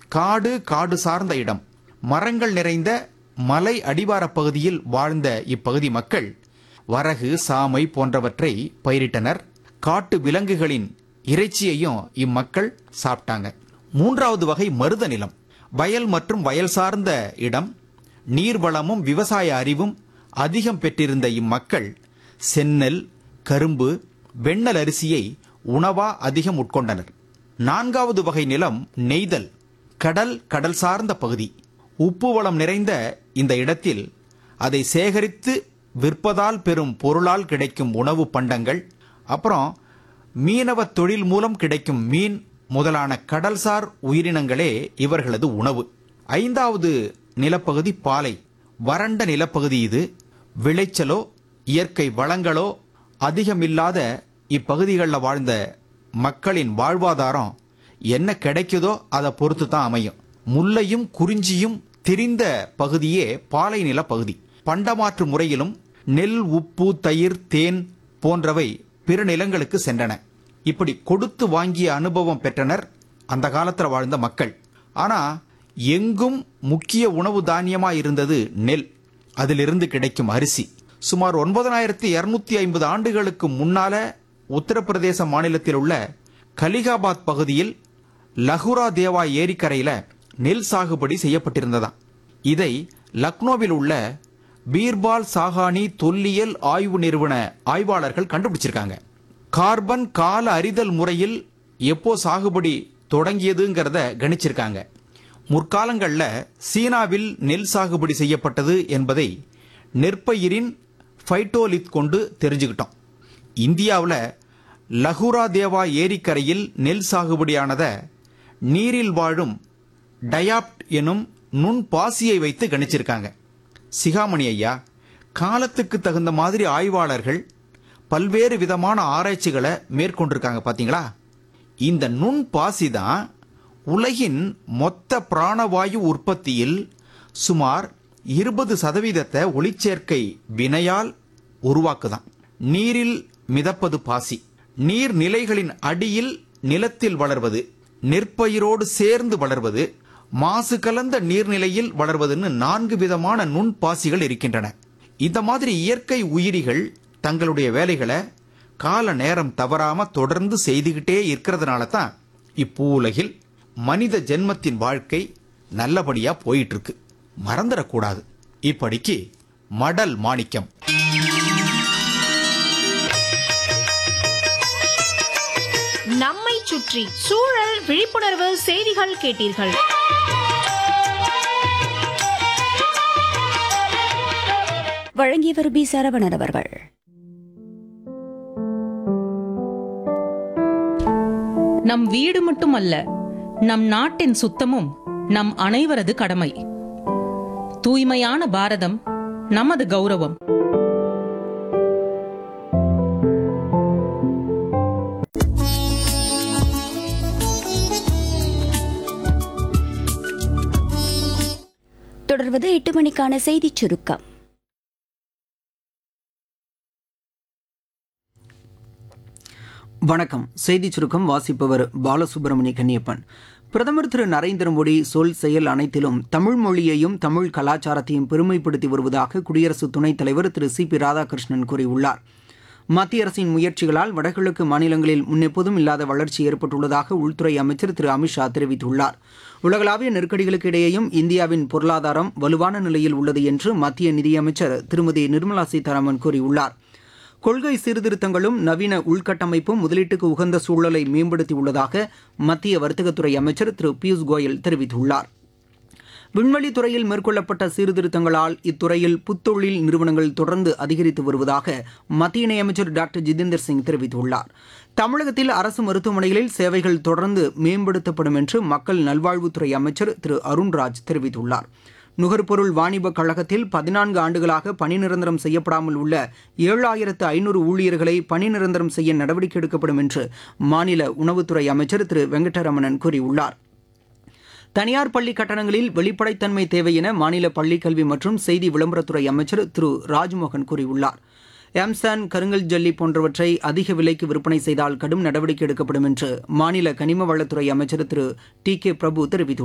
காடு காடு சார்ந்த இடம் மரங்கள் நிறைந்த மலை அடிவாரப் பகுதியில் வாழ்ந்த இப்பகுதி மக்கள் வரகு சாமை போன்றவற்றை பயிரிட்டனர் காட்டு விலங்குகளின் இறைச்சியையும் இம்மக்கள் சாப்பிட்டாங்க மூன்றாவது வகை மருத நிலம் வயல் மற்றும் வயல் சார்ந்த இடம் நீர்வளமும் விவசாய அறிவும் அதிகம் பெற்றிருந்த இம்மக்கள் செந்நெல் கரும்பு வெண்ணெல் அரிசியை உணவா அதிகம் உட்கொண்டனர் நான்காவது வகை நிலம் நெய்தல் கடல் கடல் சார்ந்த பகுதி உப்பு வளம் நிறைந்த இந்த இடத்தில் அதை சேகரித்து விற்பதால் பெறும் பொருளால் கிடைக்கும் உணவு பண்டங்கள் அப்புறம் மீனவ தொழில் மூலம் கிடைக்கும் மீன் முதலான கடல்சார் உயிரினங்களே இவர்களது உணவு ஐந்தாவது நிலப்பகுதி பாலை வறண்ட நிலப்பகுதி இது விளைச்சலோ இயற்கை வளங்களோ அதிகமில்லாத இப்பகுதிகளில் வாழ்ந்த மக்களின் வாழ்வாதாரம் என்ன கிடைக்குதோ அதை பொறுத்து தான் அமையும் முல்லையும் குறிஞ்சியும் திரிந்த பகுதியே பாலை நில பகுதி பண்டமாற்று முறையிலும் நெல் உப்பு தயிர் தேன் போன்றவை பிற நிலங்களுக்கு சென்றன இப்படி கொடுத்து வாங்கிய அனுபவம் பெற்றனர் அந்த காலத்தில் வாழ்ந்த மக்கள் ஆனா எங்கும் முக்கிய உணவு தானியமா இருந்தது நெல் அதிலிருந்து கிடைக்கும் அரிசி சுமார் ஒன்பதனாயிரத்தி இருநூத்தி ஐம்பது ஆண்டுகளுக்கு முன்னால உத்தரப்பிரதேச மாநிலத்தில் உள்ள கலிகாபாத் பகுதியில் லகுரா தேவா ஏரிக்கரையில நெல் சாகுபடி செய்யப்பட்டிருந்ததாம் இதை லக்னோவில் உள்ள பீர்பால் சாகானி தொல்லியல் ஆய்வு நிறுவன ஆய்வாளர்கள் கண்டுபிடிச்சிருக்காங்க கார்பன் கால அறிதல் முறையில் எப்போ சாகுபடி தொடங்கியதுங்கிறத கணிச்சிருக்காங்க முற்காலங்கள்ல சீனாவில் நெல் சாகுபடி செய்யப்பட்டது என்பதை நெற்பயிரின் ஃபைட்டோலித் கொண்டு தெரிஞ்சுக்கிட்டோம் இந்தியாவில் லகுரா தேவா ஏரிக்கரையில் நெல் சாகுபடியானத நீரில் வாழும் டயாப்ட் எனும் நுண் பாசியை வைத்து கணிச்சிருக்காங்க சிகாமணி ஐயா காலத்துக்கு தகுந்த மாதிரி ஆய்வாளர்கள் பல்வேறு விதமான ஆராய்ச்சிகளை மேற்கொண்டிருக்காங்க பாத்தீங்களா இந்த நுண் பாசி தான் உலகின் மொத்த பிராணவாயு உற்பத்தியில் சுமார் இருபது சதவீதத்தை ஒளிச்சேர்க்கை வினையால் உருவாக்குதான் நீரில் மிதப்பது பாசி நீர்நிலைகளின் அடியில் நிலத்தில் வளர்வது நெற்பயிரோடு சேர்ந்து வளர்வது மாசு கலந்த நீர்நிலையில் வளர்வதுன்னு நான்கு விதமான நுண்பாசிகள் இருக்கின்றன இந்த மாதிரி இயற்கை உயிரிகள் தங்களுடைய வேலைகளை கால நேரம் தவறாம தொடர்ந்து செய்துகிட்டே இருக்கிறதுனால தான் இப்பூலகில் மனித ஜென்மத்தின் வாழ்க்கை நல்லபடியா போயிட்டு இருக்கு மறந்துடக்கூடாது இப்படிக்கு மடல் மாணிக்கம் நம்மை சுற்றி சூழல் விழிப்புணர்வு செய்திகள் கேட்டீர்கள் வழங்கியவர் பி சரவணன் அவர்கள் நம் வீடு மட்டுமல்ல நம் நாட்டின் சுத்தமும் நம் அனைவரது கடமை தூய்மையான பாரதம் நமது கௌரவம் தொடர்வது எட்டு மணிக்கான செய்திச் சுருக்கம் வணக்கம் செய்திச் சுருக்கம் வாசிப்பவர் பாலசுப்ரமணிய கன்னியப்பன் பிரதமர் திரு நரேந்திர மோடி சொல் செயல் அனைத்திலும் தமிழ் மொழியையும் தமிழ் கலாச்சாரத்தையும் பெருமைப்படுத்தி வருவதாக குடியரசு துணைத் தலைவர் திரு சி பி ராதாகிருஷ்ணன் கூறியுள்ளார் மத்திய அரசின் முயற்சிகளால் வடகிழக்கு மாநிலங்களில் முன்னெப்போதும் இல்லாத வளர்ச்சி ஏற்பட்டுள்ளதாக உள்துறை அமைச்சர் திரு அமித்ஷா தெரிவித்துள்ளார் உலகளாவிய நெருக்கடிகளுக்கு இடையேயும் இந்தியாவின் பொருளாதாரம் வலுவான நிலையில் உள்ளது என்று மத்திய நிதியமைச்சர் திருமதி நிர்மலா சீதாராமன் கூறியுள்ளார் கொள்கை சீர்திருத்தங்களும் நவீன உள்கட்டமைப்பும் முதலீட்டுக்கு உகந்த சூழலை மேம்படுத்தியுள்ளதாக மத்திய வர்த்தகத்துறை அமைச்சர் திரு பியூஷ் கோயல் தெரிவித்துள்ளார் விண்வெளி துறையில் மேற்கொள்ளப்பட்ட சீர்திருத்தங்களால் இத்துறையில் புத்தொழில் நிறுவனங்கள் தொடர்ந்து அதிகரித்து வருவதாக மத்திய இணையமைச்சர் டாக்டர் ஜிதேந்தர் சிங் தெரிவித்துள்ளார் தமிழகத்தில் அரசு மருத்துவமனைகளில் சேவைகள் தொடர்ந்து மேம்படுத்தப்படும் என்று மக்கள் நல்வாழ்வுத்துறை அமைச்சர் திரு அருண்ராஜ் தெரிவித்துள்ளார் நுகர்பொருள் வாணிபக் கழகத்தில் பதினான்கு ஆண்டுகளாக பணி நிரந்தரம் செய்யப்படாமல் உள்ள ஏழாயிரத்து ஐநூறு ஊழியர்களை பணி நிரந்தரம் செய்ய நடவடிக்கை எடுக்கப்படும் என்று மாநில உணவுத்துறை அமைச்சர் திரு வெங்கடரமணன் கூறியுள்ளார் தனியார் பள்ளி கட்டணங்களில் வெளிப்படைத்தன்மை தேவை என மாநில பள்ளிக்கல்வி மற்றும் செய்தி விளம்பரத்துறை அமைச்சர் திரு ராஜ்மோகன் கூறியுள்ளார் எம்சான் கருங்கல் ஜல்லி போன்றவற்றை அதிக விலைக்கு விற்பனை செய்தால் கடும் நடவடிக்கை எடுக்கப்படும் என்று மாநில கனிம வளத்துறை அமைச்சர் திரு டி கே பிரபு தெரிவித்துள்ளார்